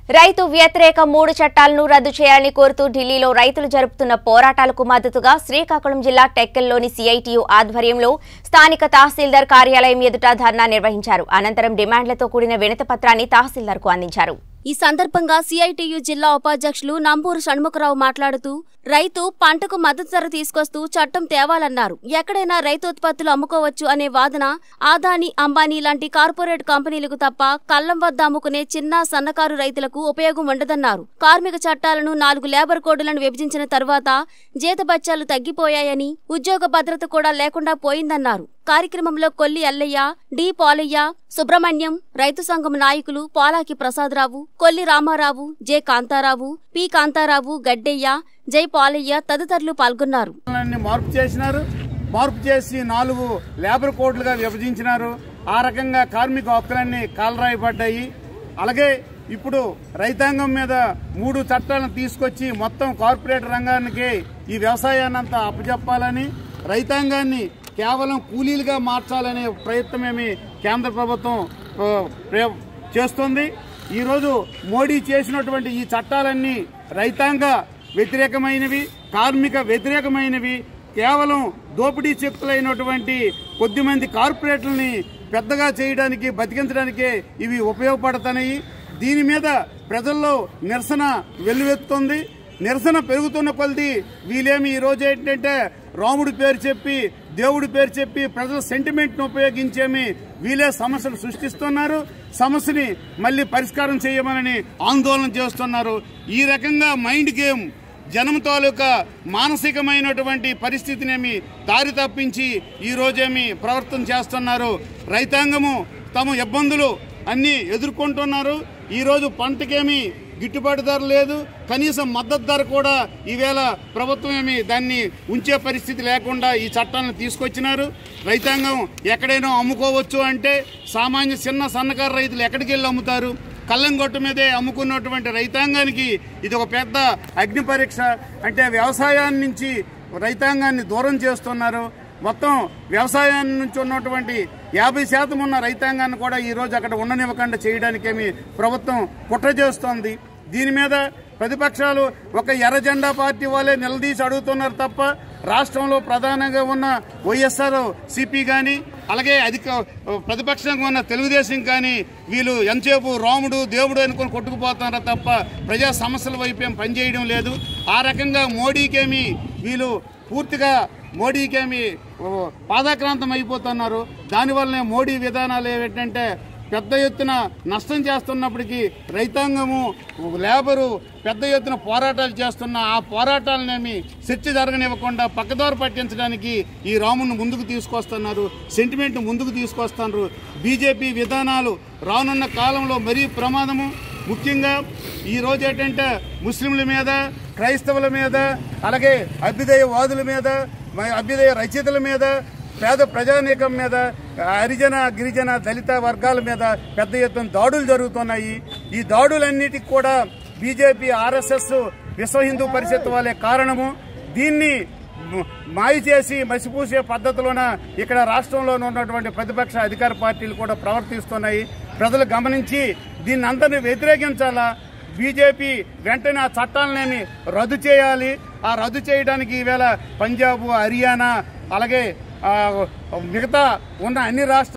రైతు వ్యతిరేక మూడు చట్టాలను రద్దు చేయాలని కోరుతూ ఢిల్లీలో రైతులు జరుపుతున్న పోరాటాలకు మద్దతుగా శ్రీకాకుళం జిల్లా టెక్కెల్లోని సిఐటియు ఆధ్వర్యంలో స్థానిక తహసీల్దార్ కార్యాలయం ఎదుట ధర్నా నిర్వహించారు అనంతరం డిమాండ్లతో కూడిన వినతి పత్రాన్ని తహసీల్దార్కు అందించారు ఈ సందర్భంగా సిఐటియు జిల్లా ఉపాధ్యక్షులు నంబూరు షణ్ముఖరావు మాట్లాడుతూ రైతు పంటకు మద్దతు ధర తీసుకొస్తూ చట్టం తేవాలన్నారు ఎక్కడైనా రైతు ఉత్పత్తులు అమ్ముకోవచ్చు అనే వాదన ఆదాని అంబానీ లాంటి కార్పొరేట్ కంపెనీలకు తప్ప కళ్లం వద్ద అమ్ముకునే చిన్న సన్నకారు రైతులకు ఉపయోగం ఉండదన్నారు కార్మిక చట్టాలను నాలుగు లేబర్ కోడ్లను విభజించిన తర్వాత జీతబత్యాలు తగ్గిపోయాయని ఉద్యోగ భద్రత కూడా లేకుండా పోయిందన్నారు కార్యక్రమంలో కొల్లి ఎల్లయ్య డి పాలయ్య సుబ్రహ్మణ్యం రైతు సంఘం నాయకులు Polaki Prasadarao Kolli Ramarao J Kantharao P Kantharao Gaddaiah J Palaiah తదితరులు పాల్గొన్నారు చట్టాలన్నీ మార్పు చేసినారు మార్పు చేసి నాలుగు లేబర్ కోడ్లుగా విభజించినారు ఆ రకంగా కార్మిక హక్కులన్నీ కాలరాయబడ్డాయి అలాగే ఇప్పుడు రైతాంగం మీద మూడు చట్టాలను తీసుకొచ్చి మొత్తం కార్పొరేట్ రంగానికి ఈ వ్యవసాయాన్ని అంతా అప్పచెప్పాలని రైతాంగాన్ని కేవలం కూలీలుగా మార్చాలనే ప్రయత్నమేమి కేంద్ర ప్రభుత్వం ఆ, ప్రే- చేస్తుంది ఈరోజు మోడీ చేసినటువంటి ఈ చట్టాలన్నీ రైతాంగ వ్యతిరేకమైనవి కార్మిక వ్యతిరేకమైనవి కేవలం దోపిడీ శక్తులైనటువంటి కొద్దిమంది కార్పొరేట్లని పెద్దగా చేయడానికి బతికించడానికే ఇవి ఉపయోగపడుతున్నాయి దీని మీద ప్రజల్లో నిరసన వెల్లువెత్తుతుంది నిరసన పెరుగుతున్న కొలది వీళ్ళేమి ఈ రోజు ఏంటంటే రాముడి పేరు చెప్పి దేవుడి పేరు చెప్పి ప్రజల సెంటిమెంట్ ను ఉపయోగించేమి వీళ్ళే సమస్యలు సృష్టిస్తున్నారు సమస్యని మళ్ళీ పరిష్కారం చేయమని ఆందోళన చేస్తున్నారు ఈ రకంగా మైండ్ గేమ్ జనం తాలూకా మానసికమైనటువంటి పరిస్థితినేమి దారి తప్పించి ఈ రోజేమి ప్రవర్తన చేస్తున్నారు రైతాంగము తమ ఇబ్బందులు అన్ని ఎదుర్కొంటున్నారు ఈ రోజు పంటకేమి గిట్టుబాటు ధర లేదు కనీసం మద్దతు ధర కూడా ఈవేళ ప్రభుత్వం ఏమి దాన్ని ఉంచే పరిస్థితి లేకుండా ఈ చట్టాలను తీసుకొచ్చినారు రైతాంగం ఎక్కడైనా అమ్ముకోవచ్చు అంటే సామాన్య చిన్న సన్నకారు రైతులు ఎక్కడికి వెళ్ళి అమ్ముతారు కళ్ళంగొట్టు మీదే అమ్ముకున్నటువంటి రైతాంగానికి ఇది ఒక పెద్ద అగ్ని పరీక్ష అంటే వ్యవసాయాన్ని నుంచి రైతాంగాన్ని దూరం చేస్తున్నారు మొత్తం వ్యవసాయాన్ని నుంచి ఉన్నటువంటి యాభై శాతం ఉన్న రైతాంగాన్ని కూడా ఈ రోజు అక్కడ ఉండనివ్వకుండా చేయడానికేమి ప్రభుత్వం కుట్ర చేస్తోంది దీని మీద ప్రతిపక్షాలు ఒక ఎర్ర జెండా పార్టీ వాళ్ళే నిలదీసి అడుగుతున్నారు తప్ప రాష్ట్రంలో ప్రధానంగా ఉన్న వైఎస్ఆర్ సిపి కానీ అలాగే అధిక ప్రతిపక్షంగా ఉన్న తెలుగుదేశం కానీ వీళ్ళు ఎంతసేపు రాముడు దేవుడు అనుకుని కొట్టుకుపోతున్నారు తప్ప ప్రజా సమస్యల వైపు ఏం పనిచేయడం లేదు ఆ రకంగా మోడీకేమి వీళ్ళు పూర్తిగా మోడీకేమి ఓ, పాదాక్రాంతం అయిపోతున్నారు దానివల్లనే మోడీ విధానాలు ఏమిటంటే పెద్ద ఎత్తున నష్టం చేస్తున్నప్పటికీ రైతాంగము లేబరు పెద్ద ఎత్తున పోరాటాలు చేస్తున్న ఆ పోరాటాలనేమి చర్చ జరగనివ్వకుండా పక్కదారి పట్టించడానికి ఈ రాముని ముందుకు తీసుకొస్తున్నారు సెంటిమెంట్ ముందుకు తీసుకొస్తున్నారు బీజేపీ విధానాలు రానున్న కాలంలో మరీ ప్రమాదము ముఖ్యంగా ఈ రోజు ఏంటంటే ముస్లింల మీద క్రైస్తవుల మీద అలాగే అభ్యుదయవాదుల మీద మ- అభ్యుదయ రచయితల మీద పేద ప్రజానీకం మీద హరిజన గిరిజన దళిత వర్గాల మీద పెద్ద ఎత్తున దాడులు జరుగుతున్నాయి ఈ దాడులన్నిటికి కూడా బీజేపీ ఆర్ఎస్ఎస్ విశ్వ హిందూ పరిషత్ వాళ్ళే కారణము దీన్ని మ- మాయ చేసి మసిపూసే పద్ధతిలోన ఇక్కడ రాష్ట్రంలో ఉన్నటువంటి ప్రతిపక్ష అధికార పార్టీలు కూడా ప్రవర్తిస్తున్నాయి ప్రజలు గమనించి దీన్ని అందరినీ వ్యతిరేకించాలా బీజేపీ వెంటనే ఆ చట్టాలనేమి రద్దు చేయాలి ఆ రద్దు చేయడానికి ఈవేళ పంజాబ్ హర్యానా అలాగే ఆ, మిగతా ఉన్న అన్ని రాష్ట్ర